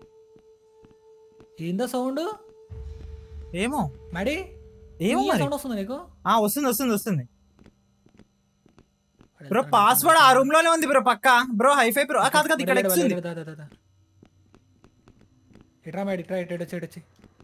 Speaker 2: ఏందా సౌండ్
Speaker 1: ఏమో
Speaker 2: మేడి
Speaker 1: ఏమో మరి
Speaker 2: సౌండ్ వస్తుంది నీకు
Speaker 1: ఆ వస్తుంది వస్తుంది వస్తుంది
Speaker 2: వాడు
Speaker 1: బ్రో
Speaker 2: వెళ్తున్నాడు,
Speaker 1: పాస్వర్డ్ ఆ రూమ్ లోనే ఉంది బ్రో పక్క బ్రో హైఫై బ్రో ఆ, కాదు కాదు ఇక్కడ
Speaker 2: వెళ్తున్నాడు,
Speaker 1: ఎక్స్ ఉంది
Speaker 2: వెళ్తున్నాడు, దా, దా, దా, దా. ఇట్రా మేడి ఇట్రా ఇటు వచ్చి ఇటు వచ్చి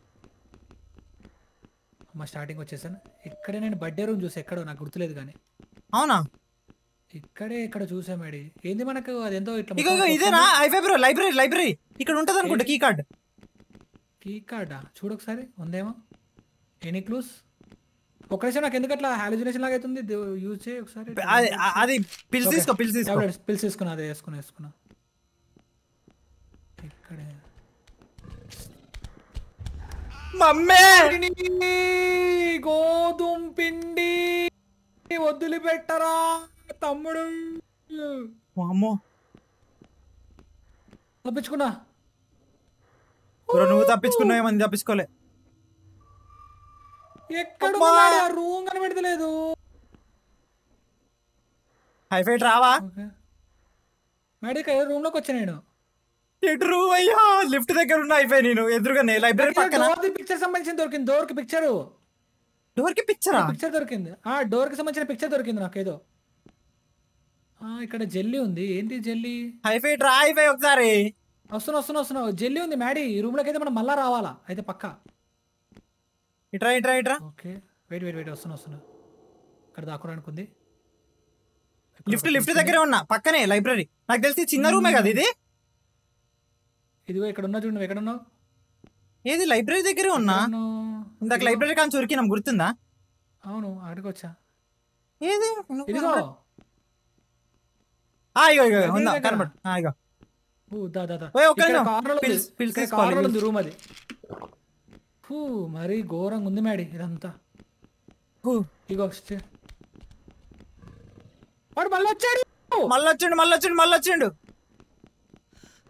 Speaker 2: అమ్మ స్టార్టింగ్ వచ్చేసాను ఇక్కడే నేను బర్త్డే రూమ్ చూసా ఎక్కడో నాకు గుర్తులేదు కానీ
Speaker 1: అవునా
Speaker 2: ఇక్కడే ఇక్కడ చూసా మేడి ఏంది మనకు అదేంతో ఇట్లా
Speaker 1: ఇగో ఇగో ఇదేనా హైఫై బ్రో లైబ్రరీ లైబ్రరీ ఇక్కడ ఉంటది అనుకుంటా కీ కార్డ్
Speaker 2: కీ కార్డా చూడు ఒకసారి ఉందేమో ఎనీ క్లూస్ ఒక నిమిషం నాకు ఎందుకు అట్లా హాలిజినేషన్ లాగా అవుతుంది యూజ్ చేయి ఒకసారి
Speaker 1: అది అది పిలిచి తీసుకో పిలిచి తీసుకో
Speaker 2: టాబ్లెట్స్ పిల్స్ తీసుకున్నా అదే వేసుకున్నా వేసుకున్నా ఇక్కడే
Speaker 1: మమ్మీ
Speaker 2: గోధుమ పిండి వదిలిపెట్టరా తమ్ముడు
Speaker 1: అమ్మో
Speaker 2: తప్పించుకున్నా
Speaker 1: బ్రో నువ్వు తప్పించుకున్నావు ఏమని తప్పించుకోలే
Speaker 2: ఎక్కడ
Speaker 1: అమ్మా.
Speaker 2: ఉన్నాడు? ఆ రూమ్ కనిపెడతలేదు
Speaker 1: హైఫై రావా
Speaker 2: ఓకే మేడం రూమ్ లోకి వచ్చా నేను
Speaker 1: ఎటు రూ అయ్యా లిఫ్ట్ దగ్గర ఉన్న హైఫై నేను ఎదురుగానే లైబ్రరీ పక్కన
Speaker 2: డోర్ పిక్చర్ సంబంధించిన దొరికింది డోర్ కి పిక్చర్
Speaker 1: డోర్ కి పిక్చరా
Speaker 2: పిక్చర్ దొరికింది ఆ డోర్ కి సంబంధించిన పిక్చర్ దొరికింది నాకు ఏదో ఆ ఇక్కడ జెల్లీ ఉంది ఏంటి జెల్లీ
Speaker 1: హైఫై రా హైఫై ఒకసారి
Speaker 2: వస్తున్నా వస్తున్నా వస్తున్నా జెల్లీ ఉంది మ్యాడీ ఈ రూమ్ లోకి అయితే మనం మళ్ళా రావాలా అయితే పక్కా
Speaker 1: ఇట్రా ఇట్రా ఇట్రా
Speaker 2: ఓకే వెయిట్ వెయిట్ వెయిట్ వస్తున్నా వస్తున్నా ఇక్కడ దాక్కోడానికి ఉంది
Speaker 1: లిఫ్ట్ లిఫ్ట్ దగ్గరే ఉన్నా పక్కనే లైబ్రరీ నాకు తెలిసి చిన్న రూమే కదా ఇది
Speaker 2: ఇదిగో ఇక్కడ ఉన్నా చూడు నువ్వు ఎక్కడ ఉన్నావు
Speaker 1: ఏది లైబ్రరీ దగ్గరే ఉన్నా
Speaker 2: ఎక్కడ ఉన్నావు?
Speaker 1: ఇందాక లైబ్రరీ కానీ చురికినాం గుర్తుందా
Speaker 2: అవును అక్కడికి వచ్చా
Speaker 1: ఏది నువ్వు
Speaker 2: ఇదిగో
Speaker 1: కనబడ- ఆ, ఇగో ఇగో
Speaker 2: అదే
Speaker 1: ఉందా
Speaker 2: దగ్గర.
Speaker 1: కనబడు ఆ, ఇగో
Speaker 2: ఊ, దా దా దా
Speaker 1: ఓయ్, ఒక్క
Speaker 2: ఇక్కడ
Speaker 1: నిమిషం.
Speaker 2: కార్నర్ ఉంది.
Speaker 1: పిల్స్- పిల్స్
Speaker 2: ఇక్కడ
Speaker 1: తీసుకోవాలి,
Speaker 2: కార్నర్ ఉంది
Speaker 1: పిల్స్.
Speaker 2: రూమ్ అది ఫూ, మరీ ఘోరంగా ఉంది మేడీ ఇదంతా
Speaker 1: హూ,
Speaker 2: ఇగో వచ్చే. వాడు మళ్ళీ వచ్చాడు
Speaker 1: మళ్ళొచ్చిండు మళ్ళొచ్చిండు మళ్ళొచ్చిండు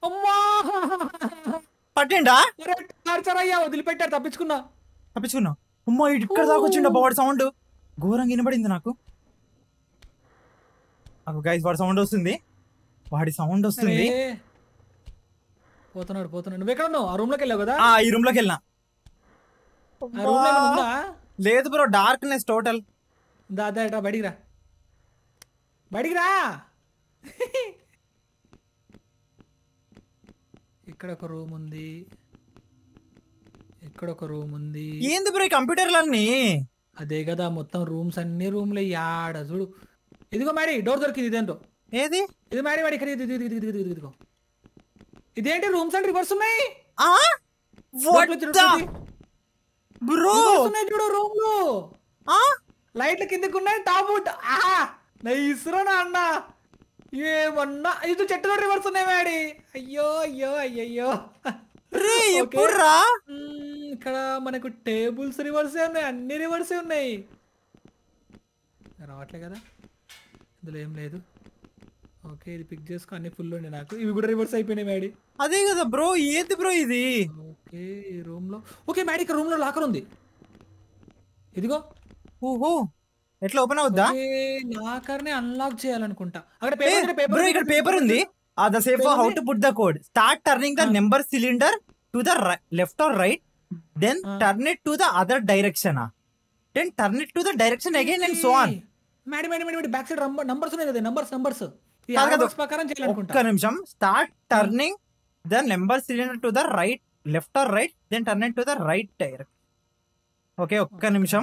Speaker 2: అమ్మా
Speaker 1: పట్టిండా
Speaker 2: ఒరే, టార్చర్ అయ్యా వదిలిపెట్టారు తప్పించుకున్నా
Speaker 1: తప్పించుకున్నా అమ్మా ఇటు ఇక్కడ దాకా వచ్చిండ వాడి సౌండ్ ఘోరంగా వినబడింది నాకు నాకు గైస్ వాడి సౌండ్ వస్తుంది వాడి సౌండ్ వస్తుంది
Speaker 2: అరే. పోతున్నాడు పోతున్నాడు నువ్వు ఎక్కడ ఉన్నావు ఆ రూమ్ లోకి వెళ్ళావు కదా
Speaker 1: ఆ ఈ రూమ్ లోకి వెళ్ళినా
Speaker 2: ఆ రూమ్ లో ఏమైనా ఉందా
Speaker 1: లేదు బ్రో డార్క్నెస్ టోటల్
Speaker 2: దా దా ఇట్రా బయటికి రా బయటికి రా ఇక్కడ ఒక రూమ్ ఉంది ఇక్కడ ఒక రూమ్ ఉంది
Speaker 1: ఏంది బ్రో ఈ కంప్యూటర్లన్నీ
Speaker 2: అదే కదా మొత్తం రూమ్స్ అన్ని రూమ్లు యాడ చూడు ఇదిగో మరి డోర్ దొరికింది ఇదేంటో
Speaker 1: ఏది
Speaker 2: ఇది మరి వాడి ఇక్కడ ఇది ఇది ఇది ఇది ఇది ఇదిగో ఇదేంటి రూమ్స్ అండ్ రివర్స్ ఉన్నాయి
Speaker 1: ఆ
Speaker 2: లోపల తిరుగుతుంది.
Speaker 1: బ్రో
Speaker 2: Reverse ఉన్నాయి చూడు రూమ్ లో
Speaker 1: ఆ
Speaker 2: లైట్ల కిందకు ఉన్నాయి టాప్ అవుట్ ఆహా నైస్రా అన్న ఏమన్నా ఇది చెట్టులో రివర్స్ ఉన్నాయి వాడి అయ్యో అయ్యో అయ్యయ్యో
Speaker 1: రే
Speaker 2: Okay.
Speaker 1: ఎప్పుడు రా
Speaker 2: మ్మ్, ఇక్కడ మనకు టేబుల్స్ రివర్సే ఉన్నాయి అన్ని రివర్సే ఉన్నాయి రావట్లే కదా ఇందులో ఏం లేదు ఓకే ఇది పిక్ చేసుకో అన్ని ఫుల్ ఉండే నాకు ఇవి కూడా రివర్స్ అయిపోయినాయి మ్యాడీ
Speaker 1: అదే కదా బ్రో ఏంది బ్రో ఇది
Speaker 2: ఓకే ఈ రూమ్ లో ఓకే మ్యాడీ ఇక్కడ రూమ్ లో లాకర్ ఉంది ఇదిగో
Speaker 1: ఓహో ఎట్లా ఓపెన్ అవుద్దా
Speaker 2: లాకర్ ని అన్లాక్ చేయాలనుకుంటా అక్కడ పేపర్ పేపర్
Speaker 1: బ్రో ఇక్కడ పేపర్ ఉంది ah the safe how to put the code start turning the number cylinder to the left or right then
Speaker 2: Ah.
Speaker 1: Turn it to the other direction then turn it to the direction again and so on
Speaker 2: madam madam madam back side numbers ఉన్నాయి కదా numbers numbers ఈ
Speaker 1: కాదు కదా.
Speaker 2: numbers ప్రకారం చేయాలనుకుంటా
Speaker 1: ఒక్క నిమిషం start turning the number cylinder to the right left or right then turn it to the right direct okay ఒక్క నిమిషం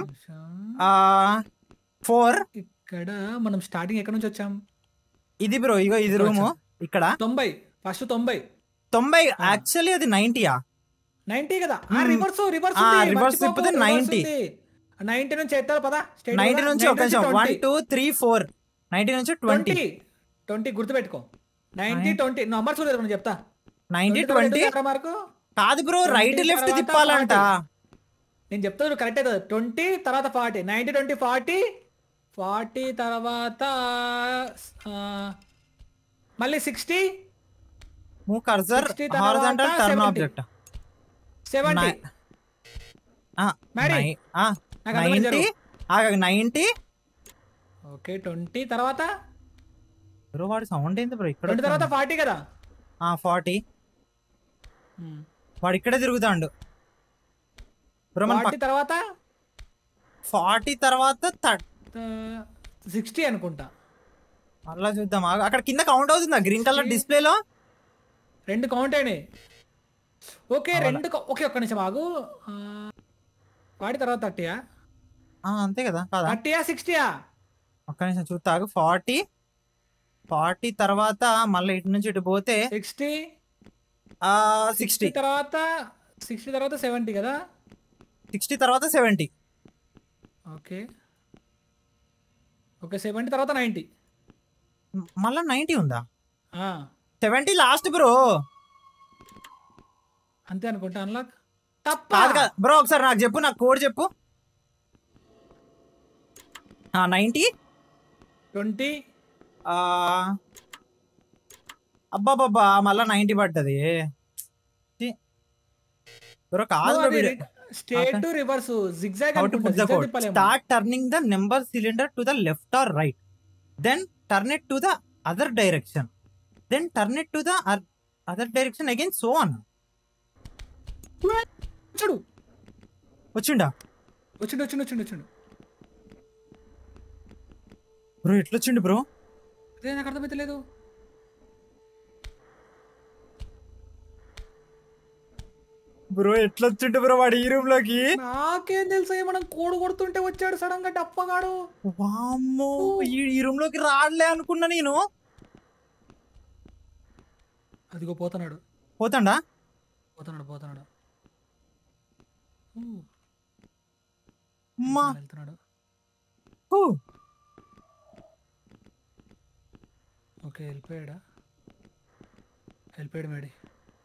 Speaker 1: ఫోర్
Speaker 2: ఇక్కడ మనం స్టార్టింగ్ ఎక్కడ నుంచి వచ్చాం
Speaker 1: ఇది బ్రో ఇగో ఇది రూమ్ ఇక్కడ
Speaker 2: తొంభై ఫస్ట్ తొంభై
Speaker 1: తొంభై యాక్చువల్లీ అది నైన్టీయా
Speaker 2: నైన్టీ కదా ఆ
Speaker 1: Hmm.
Speaker 2: రివర్స్ రివర్స్
Speaker 1: ఆ, reverse తిప్పితే 90.
Speaker 2: నైన్టీ నుంచి ఎత్తారు పదా
Speaker 1: నైన్టీ నుంచి ఒక నిమిషం one two three four ninety నుంచి ట్వంటీ
Speaker 2: ట్వంటీ ట్వంటీ గుర్తుపెట్టుకో నైన్టీ ట్వంటీ నంబర్ చూడలేదు నేను చెప్తా
Speaker 1: నైన్టీ
Speaker 2: 20
Speaker 1: ట్వంటీ
Speaker 2: ఎక్కడ మార్కు
Speaker 1: కాదు బ్రో
Speaker 2: 20
Speaker 1: రైట్ లెఫ్ట్
Speaker 2: తర్వాత
Speaker 1: తిప్పాలంట
Speaker 2: 40. నేను చెప్తాను కరెక్ట్ అవుతుంది ట్వంటీ తర్వాత forty ninety twenty forty forty తర్వాత ఆ, మళ్ళీ సిక్స్టీ
Speaker 1: మూవ్ కర్సర్
Speaker 2: 60 తర్వాత
Speaker 1: horizontal turn
Speaker 2: 70.
Speaker 1: Object
Speaker 2: seventy Mary, నాకు అర్థమైంది
Speaker 1: నైన్టీ నైన్టీ
Speaker 2: ఓకే ట్వంటీ తర్వాత
Speaker 1: బ్రో వాడి సౌండ్ ఏంది బ్రో ఇక్కడ
Speaker 2: ట్వంటీ తర్వాత ఫార్టీ కదా
Speaker 1: ఫార్టీ వాడు ఇక్కడే తిరుగుతాండు బ్రో మన
Speaker 2: ఫార్టీ తర్వాత
Speaker 1: ఫార్టీ తర్వాత
Speaker 2: సిక్స్టీ అనుకుంటా
Speaker 1: మళ్ళా చూద్దాం ఆగు. అక్కడ కింద కౌంట్ అవుతుందా గ్రీన్ కలర్ డిస్ప్లేలో
Speaker 2: రెండు కౌంట్ అయినాయి ఓకే రెండు కౌ- ఓకే ఒక్క నిమిషం ఆగు ఫార్టీ తర్వాత థర్టీయా
Speaker 1: అంతే కదా కాదా
Speaker 2: థర్టీయా సిక్స్టీయా
Speaker 1: ఒక్క నిమిషం చూస్తాగు ఫార్టీ ఫార్టీ తర్వాత మళ్ళీ ఇటు నుంచి ఇటు పోతే
Speaker 2: సిక్స్టీ
Speaker 1: సిక్స్టీ
Speaker 2: తర్వాత సిక్స్టీ తర్వాత సెవెంటీ కదా
Speaker 1: సిక్స్టీ తర్వాత సెవెంటీ
Speaker 2: ఓకే ఓకే సెవెంటీ తర్వాత నైంటీ
Speaker 1: మళ్ళీ నైన్టీ ఉందా సెవెంటీ లాస్ట్ బ్రో
Speaker 2: అంతే అనుకుంటా అన్లాక్ తప్ప
Speaker 1: కాదు కాదు బ్రో ఒకసారి నాకు చెప్పు నాకు కోడ్ చెప్పు నైన్టీ
Speaker 2: ట్వంటీ
Speaker 1: అబ్బాబ్బా మళ్ళా నైన్టీ పడ్డది బ్రో కాదు బ్రో వీడు
Speaker 2: state to reverse zigzag
Speaker 1: how to put the code start turning the number cylinder to the left or right then turn it to the other direction then turn it to the other direction again so on
Speaker 2: చూడు
Speaker 1: వచ్చిండా
Speaker 2: వచ్చిండు వచ్చిండు వచ్చిండు వచ్చిండు
Speaker 1: bro ఎట్లొచ్చిండు bro
Speaker 2: అదే నాకు అర్థమైతే లేదు
Speaker 1: బ్రో ఎట్లొచ్చిండు బ్రో వాడు ఈ రూమ్ లోకి
Speaker 2: నాకేం తెలుసు మనం కోడు కొడుతుంటే వచ్చాడు సడన్ గా డప్పగాడు
Speaker 1: వామ్మో ఈ ఈ రూమ్ లోకి రాడలే అనుకున్నా నేను
Speaker 2: అదిగో పోతున్నాడు
Speaker 1: పోతాడా
Speaker 2: పోతున్నాడు పోతున్నాడు ఊ,
Speaker 1: అమ్మా
Speaker 2: వెళ్తున్నాడు
Speaker 1: హూ.
Speaker 2: ఓకే వెళ్ళిపోయాడా వెళ్ళిపోయాడు మేడి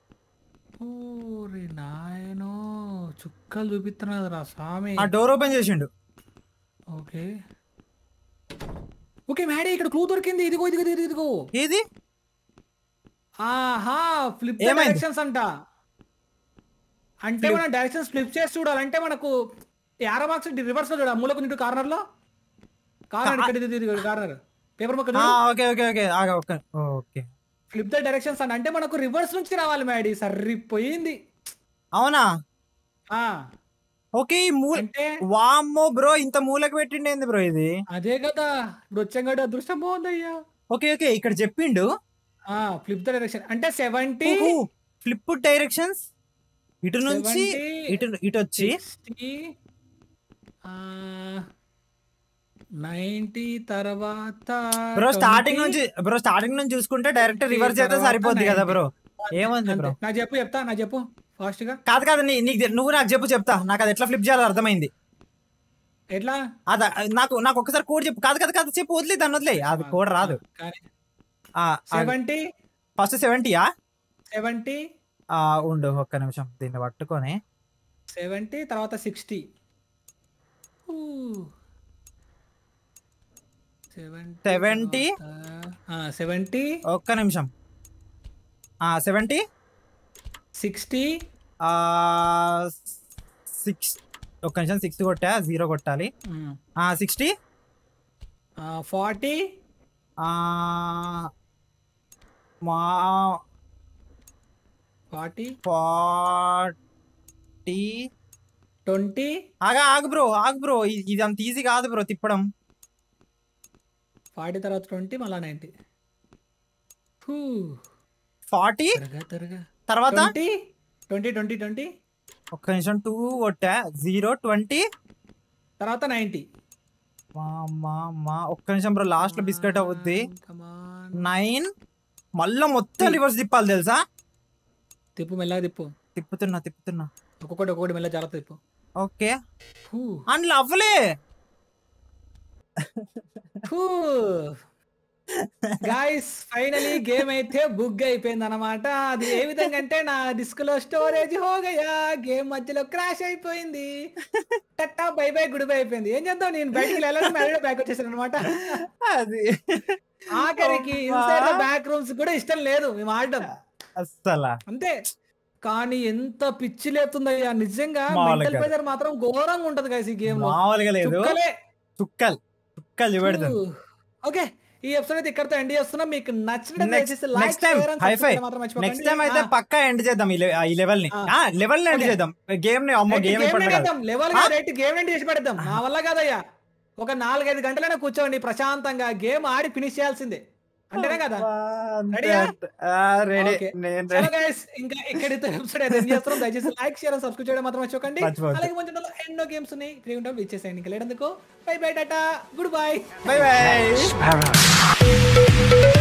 Speaker 2: ఊరి నాయనో చుక్కలు చూపిస్తున్నాడు రా స్వామి
Speaker 1: ఆ డోర్ ఓపెన్ చేసిండు
Speaker 2: ఓకే ఓకే మేడీ ఇక్కడ క్లూ దొరికింది ఇదిగో ఇదిగో ఇదిగో ఇదిగో
Speaker 1: ఏది
Speaker 2: ఆహా ఫ్లిప్
Speaker 1: ఏమైంది?
Speaker 2: డైరెక్షన్స్ అంట అంటే
Speaker 1: Flip.
Speaker 2: మనం డైరెక్షన్స్ ఫ్లిప్ చేసి చూడాలంటే మనకు యారో మార్క్స్ రివర్స్ లో చూడాలి మూలకు నింటు కార్నర్ లో కార్నర్ ఇక్కడ ఇది కార్నర్ పేపర్ మొక్క
Speaker 1: ఆ, ఓకే ఓకే ఓకే ఆగా okay okay
Speaker 2: flip the directions అంట అంటే మనకు రివర్స్ నుంచి రావాలి మేడి సరిపోయింది
Speaker 1: అవునా
Speaker 2: ఆ
Speaker 1: ఓకే ఈ మూల
Speaker 2: అంటే
Speaker 1: వామ్మో బ్రో ఇంత మూలకు పెట్టిండేంది బ్రో ఇది
Speaker 2: అదే కదా బృచ్చంగడి అదృష్టం బాగుందయ్యా
Speaker 1: ఓకే ఓకే ఇక్కడ చెప్పిండు
Speaker 2: ఆ ఫ్లిప్ ద డైరెక్షన్ అంటే సెవెంటీ
Speaker 1: ఫ్లిప్ డైరెక్షన్స్ ఇటు నుంచి
Speaker 2: 70,
Speaker 1: ఇటు ఇటు వచ్చి
Speaker 2: సిక్స్టీ నైన్టీ తర్వాత
Speaker 1: బ్రో
Speaker 2: 20,
Speaker 1: స్టార్టింగ్ నుంచి బ్రో స్టార్టింగ్ నుంచి చూసుకుంటే డైరెక్ట్ రివర్స్ అయితే
Speaker 2: తర్వాత
Speaker 1: సరిపోద్ది కదా
Speaker 2: 90.
Speaker 1: బ్రో ఏముంది బ్రో
Speaker 2: అంతే. నా చెప్పు చెప్తా నా చెప్పు ఫాస్ట్ గా
Speaker 1: కాదు కాదు నీ- నీకు తె- నువ్వు నాకు చెప్పు చెప్తా నాకు అది ఎట్లా ఫ్లిప్ చేయాలో అర్థమైంది
Speaker 2: ఎట్లా
Speaker 1: అద నాకు నాకు ఒకసారి కోడ్ చెప్పు కాదు కాదు కాదు చెప్పు వదిలే దాన్ని వదిలే అది కోడ్ రాదు
Speaker 2: సెవెంటీ
Speaker 1: ఫస్ట్ సెవెంటీయా
Speaker 2: సెవెంటీ
Speaker 1: ఉండు ఒక్క నిమిషం దీన్ని పట్టుకొని
Speaker 2: సెవెంటీ తర్వాత సిక్స్టీ
Speaker 1: Seventy?
Speaker 2: సెవెంటీ
Speaker 1: ఒక్క నిమిషం సెవెంటీ
Speaker 2: సిక్స్టీ
Speaker 1: సిక్స్ ఒక్క నిమిషం సిక్స్ కొట్టా జీరో కొట్టాలి సిక్స్టీ
Speaker 2: ఫార్టీ
Speaker 1: మా
Speaker 2: ఫార్టీ
Speaker 1: ఫార్టీ
Speaker 2: ట్వంటీ
Speaker 1: ఆగా ఆగు బ్రో ఆగు బ్రో ఇ- ఇది అంత ఈజీ కాదు బ్రో తిప్పడం
Speaker 2: ఫార్టీ తర్వాత ట్వంటీ మళ్ళా నైన్టీ
Speaker 1: ఫార్టీ
Speaker 2: త్వరగా త్వరగా
Speaker 1: తర్వాత
Speaker 2: ట్వంటీ ట్వంటీ ట్వంటీ ట్వంటీ
Speaker 1: ఒక్క నిమిషం టూ కొట్టా జీరో ట్వంటీ
Speaker 2: తర్వాత నైన్టీ
Speaker 1: ఒక్క నిమిషం బ్రో లాస్ట్ లో బిస్కెట్ అవుద్ది నైన్ మళ్ళా మొత్తం రివర్స్ తిప్పాలి తెలుసా
Speaker 2: తిప్పు మెల్లగా తిప్పు
Speaker 1: తిప్పుతున్నా తిప్పుతున్నా
Speaker 2: ఒక్కొక్కటి ఒక్కొక్కటి మెల్ల జాగ్రత్త తిప్పు
Speaker 1: ఓకే అందులో అవ్వలే
Speaker 2: గాయస్ ఫైనలీ గేమ్ అయితే బుక్ అయిపోయింది అనమాట అది ఏ విధంగా అంటే నా డిస్క్ లో స్టోరేజ్ హోగయా గేమ్ మధ్యలో క్రాష్ అయిపోయింది టట్టా బై బై గుడి బై అయిపోయింది ఏం చేద్దాం నేను బయటికి వెళ్ళాలని మళ్ళీ బ్యాక్ వచ్చేసాను అనమాట
Speaker 1: అది
Speaker 2: ఆఖరికి ఇన్సైడ్ బ్యాక్ రూమ్స్ కూడా ఇష్టం లేదు మేము ఆడడం
Speaker 1: అస్సలా
Speaker 2: అంతే కానీ ఎంత పిచ్చి లేపుతుందయ్యా నిజంగా
Speaker 1: మామూలుగా
Speaker 2: మెంటల్
Speaker 1: కాదు.
Speaker 2: ప్రెజర్ మాత్రం ఘోరంగా ఉంటది గైస్ ఈ గేమ్ లో
Speaker 1: మామూలుగా లేదు
Speaker 2: చుక్కలే
Speaker 1: చుక్కలు చుక్కలు చూపెడతాను
Speaker 2: ఓకే ఈ ఎపిసోడ్ అయితే ఇక్కడతో ఎండ్ చేస్తున్నాం మీకు నచ్చిన
Speaker 1: నెక్స్ట్ టైం హైఫై నెక్స్ట్ టైం అయితే పక్కా ఎండ్ చేద్దాం ఈ లె- ఈ లెవెల్ ని
Speaker 2: ఆ.
Speaker 1: లెవెల్ ని ఎండ్
Speaker 2: Okay.
Speaker 1: చేద్దాం గేమ్ ని అమ్మో గేమ్ ఇప్పటి కాదు
Speaker 2: లెవెల్
Speaker 1: ఆ?
Speaker 2: రేట్ గేమ్ ఎండ్ చేసి పెడదాం నా వల్ల కాదయ్యా ఒక నాలుగైదు గంటలైనా కూర్చోండి ప్రశాంతంగా గేమ్ ఆడి ఫినిష్ చేయాల్సిందే అంతేనే కదా రెడీయా?
Speaker 1: Ready
Speaker 2: Okay.
Speaker 1: నేను
Speaker 2: చలో
Speaker 1: రెడీ
Speaker 2: గైస్ ఇంకా ఇక్కడితో ఎపిసోడ్ అయితే ఎండ్ చేస్తున్నాం దయచేసి లైక్ షేర్ సబ్స్క్రైబ్ చేయడం మాత్రం మర్చిపోకండి
Speaker 1: మర్చిపోవద్దు.
Speaker 2: అలాగే మంచి ఎన్నో గేమ్స్ ఉన్నాయి ఫ్రీ ఉంటాం ఇచ్చేసేయండి ఇంకా లేడందుకు బై బై టాటా good bye
Speaker 1: bye bye
Speaker 3: Sparrow.